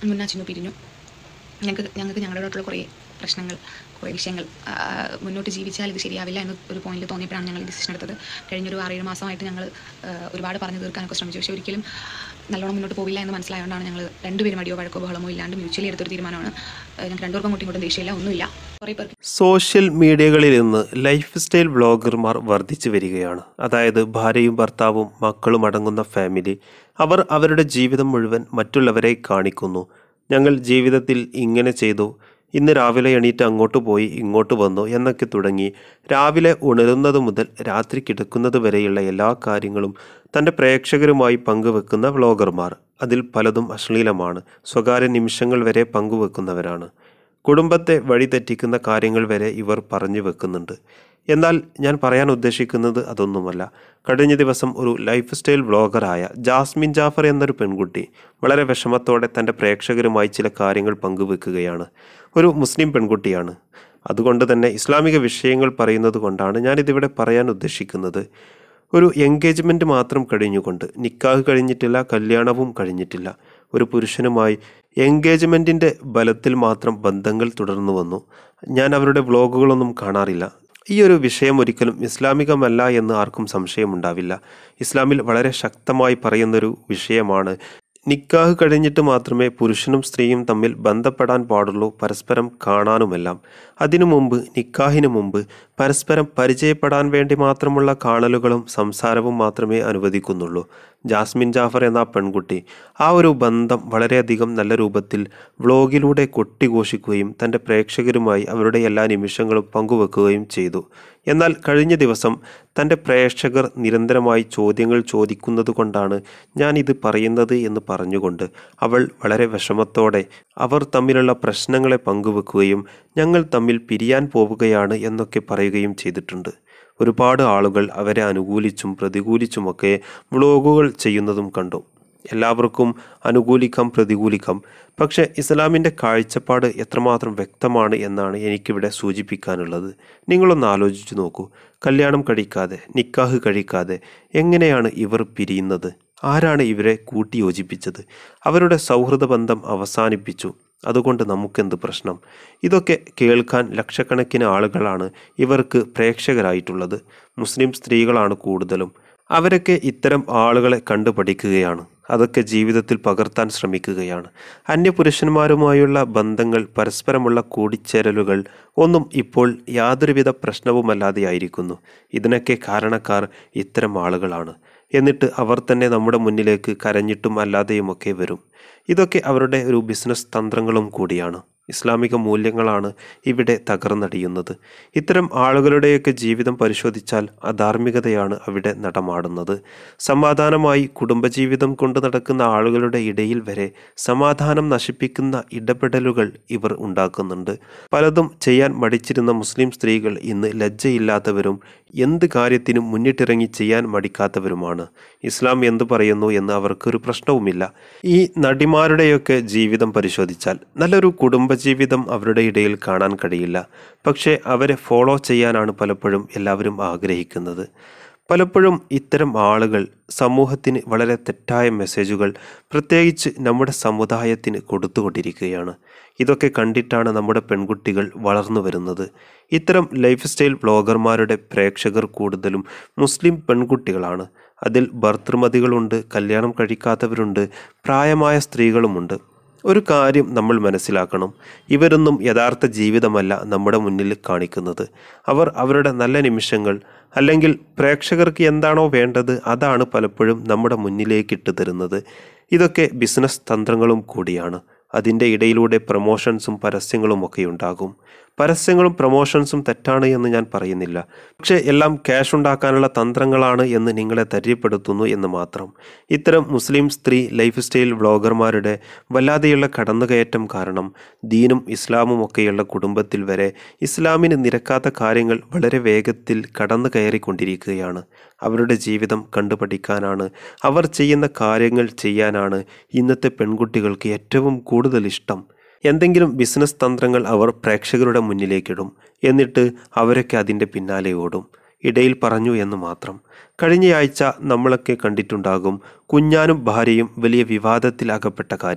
മുന്നാ ചിന്നു പിരിഞ്ഞു ഞങ്ങൾക്ക് ഞങ്ങൾക്ക് ഞങ്ങളുടേതായിട്ടുള്ള കുറേ പ്രശ്നങ്ങൾ കുറേ വിഷയങ്ങൾ ആ, മുന്നോട്ട് ജീവിച്ചാൽ ഇത് ശരിയാവില്ല എന്ന് ഒരു പോയിന്റിൽ തോന്നിയപ്പോഴാണ് ഞങ്ങൾ ഡിസിഷൻ എടുത്തത് കഴിഞ്ഞൊരു ആറേഴ് മാസമായിട്ട് ഞങ്ങൾ ആ, ഒരുപാട് പറഞ്ഞു തീർക്കാനൊക്കെ ശ്രമിച്ചു പക്ഷേ ഒരിക്കലും നല്ലോണം മുന്നോട്ട് പോവില്ല എന്ന് മനസ്സിലായതുകൊണ്ടാണ് ഞങ്ങൾ രണ്ടുപേരും അടിയോ വഴക്കോ ബഹളമോ ഇല്ലാണ്ട് മ്യൂച്വലി എടുത്തൊരു തീരുമാനമാണ് ആ, ഞങ്ങൾക്ക് രണ്ടുപേർക്കും അങ്ങോട്ടും ഇങ്ങോട്ടും ദേഷ്യമില്ല ഒന്നുമില്ല കുറേ പേർക്ക് സോഷ്യൽ മീഡിയകളിൽ ഇന്ന് ലൈഫ് സ്റ്റൈൽ വ്ളോഗർമാർ വർദ്ധിച്ചു വരികയാണ് അതായത് ഭാര്യയും ഭർത്താവും മക്കളും അടങ്ങുന്ന ഫാമിലി അവർ അവരുടെ ജീവിതം മുഴുവൻ മറ്റുള്ളവരെ കാണിക്കുന്നു ഞങ്ങൾ ജീവിതത്തിൽ ഇങ്ങനെ ചെയ്തു ഇന്ന് രാവിലെ എണീറ്റ് അങ്ങോട്ട് പോയി ഇങ്ങോട്ട് വന്നു എന്നൊക്കെ തുടങ്ങി രാവിലെ ഉണരുന്നത് മുതൽ രാത്രി കിടക്കുന്നത് വരെയുള്ള എല്ലാ കാര്യങ്ങളും തൻ്റെ പ്രേക്ഷകരുമായി പങ്കുവെക്കുന്ന വ്ളോഗർമാർ അതിൽ പലതും അശ്ലീലമാണ് സ്വകാര്യ നിമിഷങ്ങൾ വരെ പങ്കുവെക്കുന്നവരാണ് കുടുംബത്തെ വഴിതെറ്റിക്കുന്ന കാര്യങ്ങൾ വരെ ഇവർ പറഞ്ഞു വെക്കുന്നുണ്ട് എന്നാൽ ഞാൻ പറയാൻ ഉദ്ദേശിക്കുന്നത് അതൊന്നുമല്ല കഴിഞ്ഞ ദിവസം ഒരു ലൈഫ് സ്റ്റൈൽ വ്ളോഗറായ ജാസ്മിൻ ജാഫർ എന്നൊരു പെൺകുട്ടി വളരെ വിഷമത്തോടെ തൻ്റെ പ്രേക്ഷകരുമായി ചില കാര്യങ്ങൾ പങ്കുവെക്കുകയാണ് ഒരു മുസ്ലിം പെൺകുട്ടിയാണ് അതുകൊണ്ട് തന്നെ ഇസ്ലാമിക വിഷയങ്ങൾ പറയുന്നത് കൊണ്ടാണ് ഞാനിതിവിടെ പറയാൻ ഉദ്ദേശിക്കുന്നത് ഒരു എൻഗേജ്മെൻറ്റ് മാത്രം കഴിഞ്ഞുകൊണ്ട് നിക്കാഹ് കഴിഞ്ഞിട്ടില്ല കല്യാണവും കഴിഞ്ഞിട്ടില്ല ഒരു പുരുഷനുമായി എൻഗേജ്മെൻറ്റിൻ്റെ ബലത്തിൽ മാത്രം ബന്ധങ്ങൾ തുടർന്നു വന്നു ഞാൻ അവരുടെ വ്ളോഗുകളൊന്നും കാണാറില്ല ഈ ഒരു വിഷയം ഒരിക്കലും ഇസ്ലാമികമല്ല എന്ന് ആർക്കും സംശയമുണ്ടാവില്ല ഇസ്ലാമിൽ വളരെ ശക്തമായി പറയുന്നൊരു വിഷയമാണ് നിക്കാഹ് കഴിഞ്ഞിട്ട് മാത്രമേ പുരുഷനും സ്ത്രീയും തമ്മിൽ ബന്ധപ്പെടാൻ പാടുള്ളൂ പരസ്പരം കാണാനുമെല്ലാം അതിനു മുമ്പ് നിക്കാഹിന് മുമ്പ് പരസ്പരം പരിചയപ്പെടാൻ വേണ്ടി മാത്രമുള്ള കാണലുകളും സംസാരവും മാത്രമേ അനുവദിക്കുന്നുള്ളൂ ജാസ്മിൻ ജാഫർ എന്ന ആ പെൺകുട്ടി ആ ഒരു ബന്ധം വളരെയധികം നല്ല രൂപത്തിൽ വ്ളോഗിലൂടെ കൊട്ടിഘോഷിക്കുകയും തൻ്റെ പ്രേക്ഷകരുമായി അവരുടെ എല്ലാ നിമിഷങ്ങളും പങ്കുവെക്കുകയും ചെയ്തു എന്നാൽ കഴിഞ്ഞ ദിവസം തൻ്റെ പ്രേക്ഷകർ നിരന്തരമായി ചോദ്യങ്ങൾ ചോദിക്കുന്നത് കൊണ്ടാണ് ഞാൻ ഇത് പറയുന്നത് എന്ന് പറഞ്ഞുകൊണ്ട് അവൾ വളരെ വിഷമത്തോടെ അവർ തമ്മിലുള്ള പ്രശ്നങ്ങളെ പങ്കുവെക്കുകയും ഞങ്ങൾ തമ്മിൽ പിരിയാൻ പോവുകയാണ് എന്നൊക്കെ പറയുകയും ചെയ്തിട്ടുണ്ട് ഒരുപാട് ആളുകൾ അവരെ അനുകൂലിച്ചും പ്രതികൂലിച്ചുമൊക്കെ വ്ളോഗുകൾ ചെയ്യുന്നതും കണ്ടു എല്ലാവർക്കും അനുകൂലിക്കാം പ്രതികൂലിക്കാം പക്ഷേ ഇസ്ലാമിൻ്റെ കാഴ്ചപ്പാട് എത്രമാത്രം വ്യക്തമാണ് എന്നാണ് എനിക്കിവിടെ സൂചിപ്പിക്കാനുള്ളത് നിങ്ങളൊന്ന് ആലോചിച്ചു നോക്കൂ കല്യാണം കഴിക്കാതെ നിക്കാഹ് കഴിക്കാതെ എങ്ങനെയാണ് ഇവർ പിരിയുന്നത് ആരാണ് ഇവരെ കൂട്ടിയോജിപ്പിച്ചത് അവരുടെ സൗഹൃദ ബന്ധം അവസാനിപ്പിച്ചു അതുകൊണ്ട് നമുക്കെന്ത് പ്രശ്നം ഇതൊക്കെ കേൾക്കാൻ ലക്ഷക്കണക്കിന് ആളുകളാണ് ഇവർക്ക് പ്രേക്ഷകരായിട്ടുള്ളത് മുസ്ലിം സ്ത്രീകളാണ് കൂടുതലും അവരൊക്കെ ഇത്തരം ആളുകളെ കണ്ടു പഠിക്കുകയാണ് അതൊക്കെ ജീവിതത്തിൽ പകർത്താൻ ശ്രമിക്കുകയാണ് അന്യപുരുഷന്മാരുമായുള്ള ബന്ധങ്ങൾ പരസ്പരമുള്ള കൂടിച്ചേരലുകൾ ഒന്നും ഇപ്പോൾ യാതൊരുവിധ പ്രശ്നവുമല്ലാതെയായിരിക്കുന്നു ഇതിനൊക്കെ കാരണക്കാർ ഇത്തരം ആളുകളാണ് എന്നിട്ട് അവർ തന്നെ നമ്മുടെ മുന്നിലേക്ക് കരഞ്ഞിട്ടും അല്ലാതെയുമൊക്കെ വരും ഇതൊക്കെ അവരുടെ ഒരു ബിസിനസ് തന്ത്രങ്ങളും കൂടിയാണ് ഇസ്ലാമിക മൂല്യങ്ങളാണ് ഇവിടെ തകർന്നടിയുന്നത് ഇത്തരം ആളുകളുടെയൊക്കെ ജീവിതം പരിശോധിച്ചാൽ അധാർമികതയാണ് അവിടെ നടമാടുന്നത് സമാധാനമായി കുടുംബജീവിതം കൊണ്ട് നടക്കുന്ന ആളുകളുടെ ഇടയിൽ വരെ സമാധാനം നശിപ്പിക്കുന്ന ഇടപെടലുകൾ ഇവർ ഉണ്ടാക്കുന്നുണ്ട് പലതും ചെയ്യാൻ മടിച്ചിരുന്ന മുസ്ലിം സ്ത്രീകൾ ഇന്ന് ലജ്ജയില്ലാത്തവരും എന്ത് കാര്യത്തിനും മുന്നിട്ടിറങ്ങി ചെയ്യാൻ മടിക്കാത്തവരുമാണ് ഇസ്ലാം എന്തു പറയുന്നു എന്ന് അവർക്കൊരു പ്രശ്നവുമില്ല ഈ നടിമാരുടെയൊക്കെ ജീവിതം പരിശോധിച്ചാൽ നല്ലൊരു കുടുംബജീവിതം അവരുടെ ഇടയിൽ കാണാൻ കഴിയില്ല പക്ഷേ അവരെ ഫോളോ ചെയ്യാനാണ് പലപ്പോഴും എല്ലാവരും ആഗ്രഹിക്കുന്നത് പലപ്പോഴും ഇത്തരം ആളുകൾ സമൂഹത്തിന് വളരെ തെറ്റായ മെസ്സേജുകൾ പ്രത്യേകിച്ച് നമ്മുടെ സമുദായത്തിന് കൊടുത്തുകൊണ്ടിരിക്കുകയാണ് ഇതൊക്കെ കണ്ടിട്ടാണ് നമ്മുടെ പെൺകുട്ടികൾ വളർന്നു വരുന്നത് ഇത്തരം ലൈഫ് സ്റ്റൈൽ ബ്ലോഗർമാരുടെ പ്രേക്ഷകർ കൂടുതലും മുസ്ലിം പെൺകുട്ടികളാണ് അതിൽ ഭർത്തൃമതികളുണ്ട് കല്യാണം കഴിക്കാത്തവരുണ്ട് പ്രായമായ സ്ത്രീകളുമുണ്ട് ഒരു കാര്യം നമ്മൾ മനസ്സിലാക്കണം ഇവരൊന്നും യഥാർത്ഥ ജീവിതമല്ല നമ്മുടെ മുന്നിൽ കാണിക്കുന്നത് അവർ അവരുടെ നല്ല നിമിഷങ്ങൾ അല്ലെങ്കിൽ പ്രേക്ഷകർക്ക് എന്താണോ വേണ്ടത് അതാണ് പലപ്പോഴും നമ്മുടെ മുന്നിലേക്ക് ഇട്ട് തരുന്നത് ഇതൊക്കെ ബിസിനസ് തന്ത്രങ്ങളും കൂടിയാണ് അതിൻ്റെ ഇടയിലൂടെ പ്രൊമോഷൻസും പരസ്യങ്ങളും ഒക്കെ ഉണ്ടാകും പരസ്യങ്ങളും പ്രൊമോഷൻസും തെറ്റാണ് എന്ന് ഞാൻ പറയുന്നില്ല പക്ഷേ എല്ലാം ക്യാഷ് ഉണ്ടാക്കാനുള്ള തന്ത്രങ്ങളാണ് എന്ന് നിങ്ങളെ തെര്യപ്പെടുത്തുന്നു എന്ന് മാത്രം ഇത്തരം മുസ്ലിം സ്ത്രീ ലൈഫ് സ്റ്റൈൽ വ്ളോഗർമാരുടെ വല്ലാതെയുള്ള കടന്നുകയറ്റം കാരണം ദീനും ഇസ്ലാമും ഒക്കെയുള്ള കുടുംബത്തിൽ വരെ ഇസ്ലാമിന് നിരക്കാത്ത കാര്യങ്ങൾ വളരെ വേഗത്തിൽ കടന്നു കയറിക്കൊണ്ടിരിക്കുകയാണ് അവരുടെ ജീവിതം കണ്ടുപഠിക്കാനാണ് അവർ ചെയ്യുന്ന കാര്യങ്ങൾ ചെയ്യാനാണ് ഇന്നത്തെ പെൺകുട്ടികൾക്ക് ഏറ്റവും കൂടുതൽ ഇഷ്ടം എന്തെങ്കിലും ബിസിനസ് തന്ത്രങ്ങൾ അവർ പ്രേക്ഷകരുടെ മുന്നിലേക്കിടും എന്നിട്ട് അവരൊക്കെ അതിൻ്റെ പിന്നാലെ ഓടും ഇടയിൽ പറഞ്ഞു എന്ന് മാത്രം കഴിഞ്ഞയാഴ്ച നമ്മളൊക്കെ കണ്ടിട്ടുണ്ടാകും കുഞ്ഞാനും ഭാര്യയും വലിയ വിവാദത്തിൽ അകപ്പെട്ട കാര്യം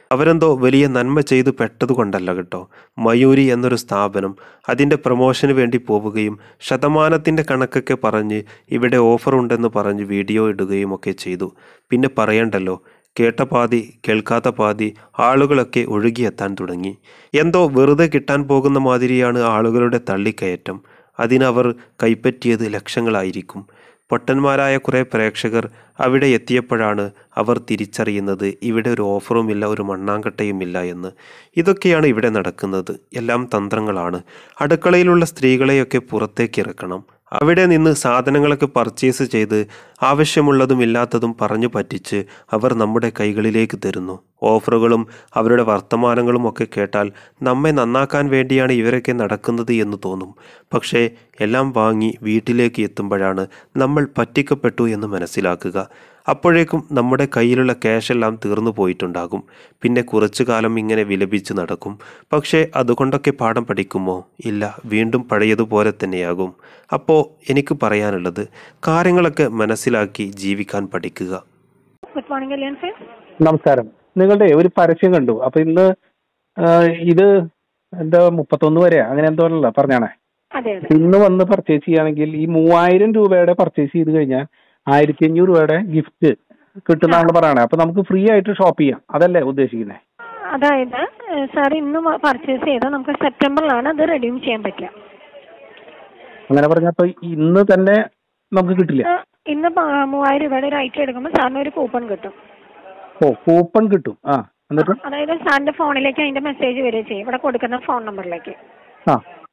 അവരെന്തോ വലിയ നന്മ ചെയ്തു പെട്ടതുകൊണ്ടല്ല കേട്ടോ മയൂരി എന്നൊരു സ്ഥാപനം അതിൻ്റെ പ്രൊമോഷന് വേണ്ടി പോവുകയും ശതമാനത്തിൻ്റെ കണക്കൊക്കെ പറഞ്ഞ് ഇവിടെ ഓഫർ ഉണ്ടെന്ന് പറഞ്ഞ് വീഡിയോ ഇടുകയും ഒക്കെ ചെയ്തു പിന്നെ പറയണ്ടല്ലോ കേട്ട പാതി കേൾക്കാത്ത പാതി ആളുകളൊക്കെ ഒഴുകിയെത്താൻ തുടങ്ങി എന്തോ വെറുതെ കിട്ടാൻ പോകുന്ന മാതിരിയാണ് ആളുകളുടെ തള്ളിക്കയറ്റം അതിനവർ കൈപ്പറ്റിയത് ലക്ഷങ്ങളായിരിക്കും പൊട്ടന്മാരായ കുറേ പ്രേക്ഷകർ അവിടെ എത്തിയപ്പോഴാണ് അവർ തിരിച്ചറിയുന്നത് ഇവിടെ ഒരു ഓഫറുമില്ല ഒരു മണ്ണാങ്കട്ടയുമില്ല എന്ന് ഇതൊക്കെയാണ് ഇവിടെ നടക്കുന്നത് എല്ലാം തന്ത്രങ്ങളാണ് അടുക്കളയിലുള്ള സ്ത്രീകളെയൊക്കെ പുറത്തേക്ക് ഇറക്കണം അവിടെ നിന്ന് സാധനങ്ങളൊക്കെ പർച്ചേസ് ചെയ്ത് ആവശ്യമുള്ളതും ഇല്ലാത്തതും പറഞ്ഞു പറ്റിച്ച് അവർ നമ്മുടെ കൈകളിലേക്ക് തരുന്നു ഓഫറുകളും അവരുടെ വർത്തമാനങ്ങളും ഒക്കെ കേട്ടാൽ നമ്മെ നന്നാക്കാൻ വേണ്ടിയാണ് ഇവരൊക്കെ നടക്കുന്നത് എന്ന് തോന്നും പക്ഷേ എല്ലാം വാങ്ങി വീട്ടിലേക്ക് എത്തുമ്പോഴാണ് നമ്മൾ പറ്റിക്കപ്പെട്ടു എന്ന് മനസ്സിലാക്കുക അപ്പോഴേക്കും നമ്മുടെ കയ്യിലുള്ള ക്യാഷ് എല്ലാം തീർന്നു പോയിട്ടുണ്ടാകും പിന്നെ കുറച്ചു കാലം ഇങ്ങനെ വിലപിച്ച് നടക്കും പക്ഷേ അതുകൊണ്ടൊക്കെ പാഠം പഠിക്കുമോ ഇല്ല വീണ്ടും പഴയതുപോലെ തന്നെയാകും അപ്പോൾ എനിക്ക് പറയാനുള്ളത് കാര്യങ്ങളൊക്കെ മനസ്സിലാക്കി ജീവിക്കാൻ പഠിക്കുക ഗുഡ് മോർണിംഗ് കല്യാൺ ഫെയർ നമസ്കാരം നിങ്ങളുടെ ഒരു പരസ്യം കണ്ടു അപ്പൊ ഇന്ന് ആ, ഇത് എന്താ മുപ്പത്തൊന്ന് വരെ അങ്ങനെ എന്തോ അല്ല പറഞ്ഞാണേ അതെ അതെ ഇന്ന് വന്ന് പർച്ചേസ് ചെയ്യുകയാണെങ്കിൽ ഈ മൂവായിരം രൂപയുടെ പർച്ചേസ് ചെയ്ത് കഴിഞ്ഞാൽ ആയിരത്തി അഞ്ഞൂറ് രൂപയുടെ ഗിഫ്റ്റ് കിട്ടുന്നതാണ് പറയണേ അപ്പൊ നമുക്ക് ഫ്രീ ആയിട്ട് ഷോപ്പ് ചെയ്യാം അതല്ലേ ഉദ്ദേശിക്കുന്നത് അതായത് സാർ ഇന്ന് പർച്ചേസ് ചെയ്താൽ നമുക്ക് സെപ്റ്റംബറിലാണ് അത് റെഡീം ചെയ്യാൻ പറ്റുക അങ്ങനെ പറഞ്ഞപ്പോ ഇന്ന് തന്നെ നമുക്ക് കിട്ടില്ല ആ, ഇന്ന് പ- മൂവായിരം രൂപയുടെ ഒരു ഐറ്റം എടുക്കുമ്പോൾ സാറിന് ഒരു കൂപ്പൺ കിട്ടും ഓ കൂപ്പൺ കിട്ടും ആ എന്നിട്ട് അതായത് സാറിന്റെ ഫോണിലേക്ക് അതിന്റെ മെസ്സേജ് വരിക ചെയ്യും ഇവിടെ കൊടുക്കുന്ന ഫോൺ നമ്പറിലേക്ക് ആ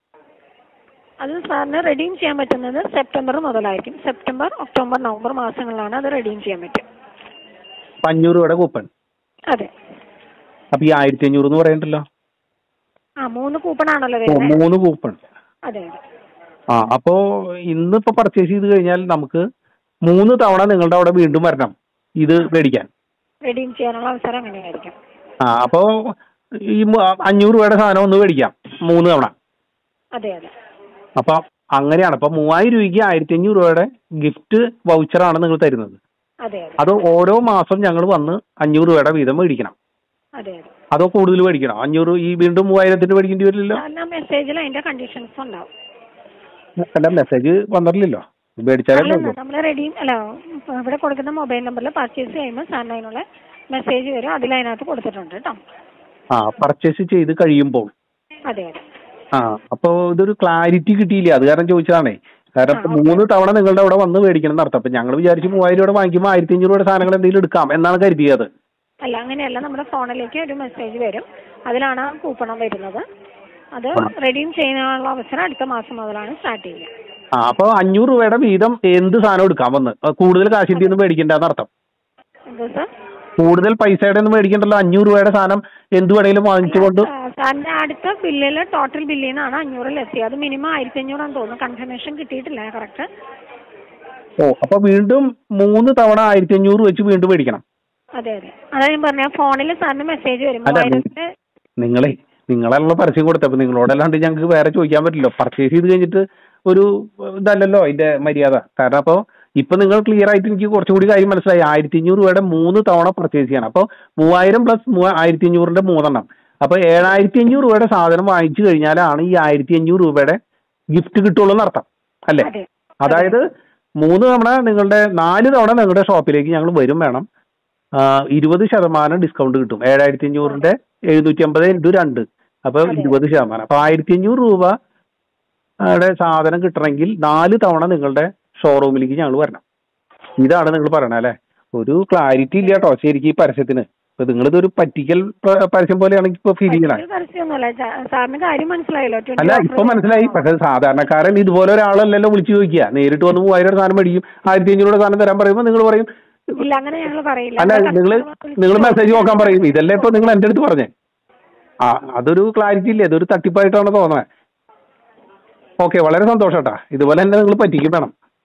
അത് സാറിന് റെഡീം ചെയ്യാൻ പറ്റുന്നത് സെപ്റ്റംബർ മുതലായിരിക്കും സെപ്റ്റംബർ ഒക്ടോബർ നവംബർ മാസങ്ങളിലാണ് അത് റെഡീം ചെയ്യാൻ പറ്റും അപ്പൊ അഞ്ഞൂറ് രൂപയുടെ കൂപ്പൺ അതെ അപ്പൊ ഈ ആയിരത്തി അഞ്ഞൂറ് എന്ന് പറയണ്ടല്ലോ ആ മൂന്ന് കൂപ്പൺ ആണല്ലോ ഓ വരുന്നത് മൂന്ന് കൂപ്പൺ അതെ അതെ ആ അപ്പോ ഇന്നിപ്പോ പർച്ചേസ് ചെയ്ത് കഴിഞ്ഞാൽ നമുക്ക് മൂന്ന് തവണ നിങ്ങളുടെ അവിടെ വീണ്ടും വരണം ഇത് മേടിക്കാൻ റെഡീം ചെയ്യാനുള്ള അവസരം അങ്ങനെയായിരിക്കും ആ അപ്പോ ഈ മു- അഞ്ഞൂറ് രൂപയുടെ സാധനം ഒന്ന് മേടിക്കാം മൂന്ന് തവണ അതെ അതെ അപ്പൊ അങ്ങനെയാണ് അപ്പൊ മൂവായിരം രൂപയ്ക്ക് ആയിരത്തി അഞ്ഞൂറ് രൂപയുടെ ഗിഫ്റ്റ് വൗച്ചറാണ് നിങ്ങൾ തരുന്നത് അതെ അതെ അത് ഓരോ മാസം ഞങ്ങൾ വന്ന് അഞ്ഞൂറ് രൂപയുടെ വീതം മേടിക്കണം അതെ അതെ അതോ കൂടുതൽ മേടിക്കണം അഞ്ഞൂറ് ഈ വീണ്ടും മൂവായിരത്തിന് മേടിക്കേണ്ടി വരില്ലല്ലോ സാറിന് ആ മെസ്സേജിൽ അതിന്റെ കണ്ടീഷൻസ് ഉണ്ടാവും അല്ല മെസ്സേജ് വന്നിട്ടില്ലല്ലോ മേടിച്ചാലേ അല്ല ഉള്ളൂ. നമ്മൾ റെഡി അല്ല ഇപ്പൊ ഇവിടെ കൊടുക്കുന്ന മൊബൈൽ നമ്പറിൽ പർച്ചേസ് ചെയ്യുമ്പോൾ സാറിന് അതിനുള്ള മെസ്സേജ് വരും അതിൽ അതിനകത്ത് കൊടുത്തിട്ടുണ്ട് കേട്ടോ ആ പർച്ചേസ് ചെയ്ത് കഴിയുമ്പോൾ അതെ അതെ ആ അപ്പൊ ഇതൊരു ക്ലാരിറ്റി കിട്ടിയില്ല അത് കാരണം ചോദിച്ചതാണേ കാരണം ഇപ്പൊ ആ, ഓക്കേ. മൂന്ന് തവണ നിങ്ങളുടെ അവിടെ വന്ന് മേടിക്കണം എന്നർത്ഥം അപ്പൊ ഞങ്ങൾ വിചാരിച്ചു മൂവായിരം രൂപ വാങ്ങിക്കുമ്പോൾ ആയിരത്തി അഞ്ഞൂറ് രൂപയുടെ സാധനങ്ങൾ എന്തെങ്കിലും എടുക്കാം എന്നാണ് കരുതിയത് അല്ല അങ്ങനെയല്ല നമ്മുടെ ഫോണിലേക്ക് ഒരു മെസ്സേജ് വരും അതിലാണ് ആ കൂപ്പണം വരുന്നത് അത് ആ. റെഡീം ചെയ്യാനുള്ള അവസരം അടുത്ത മാസം മുതലാണ് സ്റ്റാർട്ട് ചെയ്യുക ആ അപ്പൊ അഞ്ഞൂറ് രൂപയുടെ വീതം എന്ത് സാധനം എടുക്കാം വന്ന് അത് കൂടുതൽ കാശിന്റെ ഒന്നും മേടിക്കണ്ടെന്ന് അർത്ഥം എന്താ സാർ കൂടുതൽ പൈസയുടെ ഒന്നും മേടിക്കണ്ടല്ലോ അഞ്ഞൂറ് രൂപയുടെ സാധനം എന്ത് വേണേലും വാങ്ങിച്ചുകൊണ്ട് ആ, സാറിന്റെ അടുത്ത ബില്ലിൽ ടോട്ടൽ ബില്ലിൽ നിന്നാണ് അഞ്ഞൂറ് ലെസ് ചെയ്യുക അത് മിനിമം ആയിരത്തി അഞ്ഞൂറാന്ന് തോന്നുന്നു കൺഫർമേഷൻ കിട്ടിയിട്ടില്ല കറക്റ്റ് ഓ അപ്പൊ വീണ്ടും മൂന്ന് തവണ ആയിരത്തി അഞ്ഞൂറ് വെച്ച് വീണ്ടും മേടിക്കണം അതെ അതെ അതാ ഞാൻ പറഞ്ഞ ഫോണിൽ സാറിന് മെസ്സേജ് വരും അല്ല, മൂവായിരത്തിന്റെ നിങ്ങളെ നിങ്ങളല്ല പരസ്യം കൊടുത്തപ്പോ നിങ്ങളോടല്ലാണ്ട് ഞങ്ങൾക്ക് വേറെ ചോദിക്കാൻ പറ്റില്ല പർച്ചേസ് ചെയ്ത് കഴിഞ്ഞിട്ട് ഒരു ഇതല്ലല്ലോ അതിന്റെ മര്യാദ കാരണം അപ്പൊ ഇപ്പൊ നിങ്ങൾ ക്ലിയർ ആയിട്ട് എനിക്ക് കുറച്ചും കൂടി കാര്യം മനസ്സിലായി ആയിരത്തി അഞ്ഞൂറ് രൂപയുടെ മൂന്ന് തവണ പർച്ചേസ് ചെയ്യണം അപ്പൊ മൂവായിരം പ്ലസ് ആയിരത്തി അഞ്ഞൂറിന്റെ മൂന്നെണ്ണം അപ്പൊ ഏഴായിരത്തി അഞ്ഞൂറ് രൂപയുടെ സാധനം വാങ്ങിച്ചു കഴിഞ്ഞാലാണ് ഈ ആയിരത്തി അഞ്ഞൂറ് രൂപയുടെ ഗിഫ്റ്റ് കിട്ടുള്ളൂ എന്നർത്ഥം അല്ലേ അതെ അതായത് മൂന്ന് തവണ നിങ്ങളുടെ നാല് തവണ നിങ്ങളുടെ ഷോപ്പിലേക്ക് ഞങ്ങൾ വരും വേണം ആ, ഇരുപത് ശതമാനം ഡിസ്കൗണ്ട് കിട്ടും ഏഴായിരത്തി അഞ്ഞൂറിന്റെ എഴുന്നൂറ്റി അമ്പത് ഇൻറ്റു രണ്ട് അപ്പൊ അതെ. ഇരുപത് ശതമാനം അപ്പൊ ആയിരത്തി അഞ്ഞൂറ് രൂപ യുടെ സാധനം കിട്ടണമെങ്കിൽ നാല് തവണ നിങ്ങളുടെ ഷോറൂമിലേക്ക് ഞങ്ങൾ വരണം ഇതാണ് നിങ്ങൾ പറയണത് അല്ലേ ഒരു ക്ലാരിറ്റി ഇല്ല കേട്ടോ ശരിക്കും ഈ പരസ്യത്തിന് ഇപ്പൊ നിങ്ങളിതൊരു പറ്റിക്കൽ പ- പരസ്യം പോലെയാണ് ഇപ്പൊ ഫീൽ ചെയ്യണേ ഒരു പരസ്യമൊന്നുമല്ല ചാ- സാറിന് കാര്യം മനസ്സിലായല്ലോ ട്വന്റി അല്ല ഇപ്പൊ മനസ്സിലായി പക്ഷെ സാധാരണക്കാരൻ ഇതുപോലെ ഒരാളല്ലല്ലോ വിളിച്ചു ചോദിക്കുക നേരിട്ട് വന്ന് മൂവായിരം സാധനം മേടിക്കും ആയിരത്തി അഞ്ഞൂറ് സാധനം തരാൻ പറയുമ്പോൾ നിങ്ങൾ പറയും ഇല്ല അങ്ങനെ ഞങ്ങൾ പറയില്ല അല്ല നമ്മുടെ നിങ്ങൾ customer വിളിച്ച് നിങ്ങൾ മെസ്സേജ് നോക്കാൻ പറയും ഇതല്ലേ ഇപ്പൊ നിങ്ങൾ എന്റെ അടുത്ത് പറഞ്ഞേ ആ അതൊരു ക്ലാരിറ്റി ഇല്ലേ അതൊരു തട്ടിപ്പായിട്ടാണ് തോന്നണേ ഓക്കെ വളരെ സന്തോഷം കേട്ടാ ഇതുപോലെ തന്നെ നിങ്ങൾ പറ്റിക്കും വേണം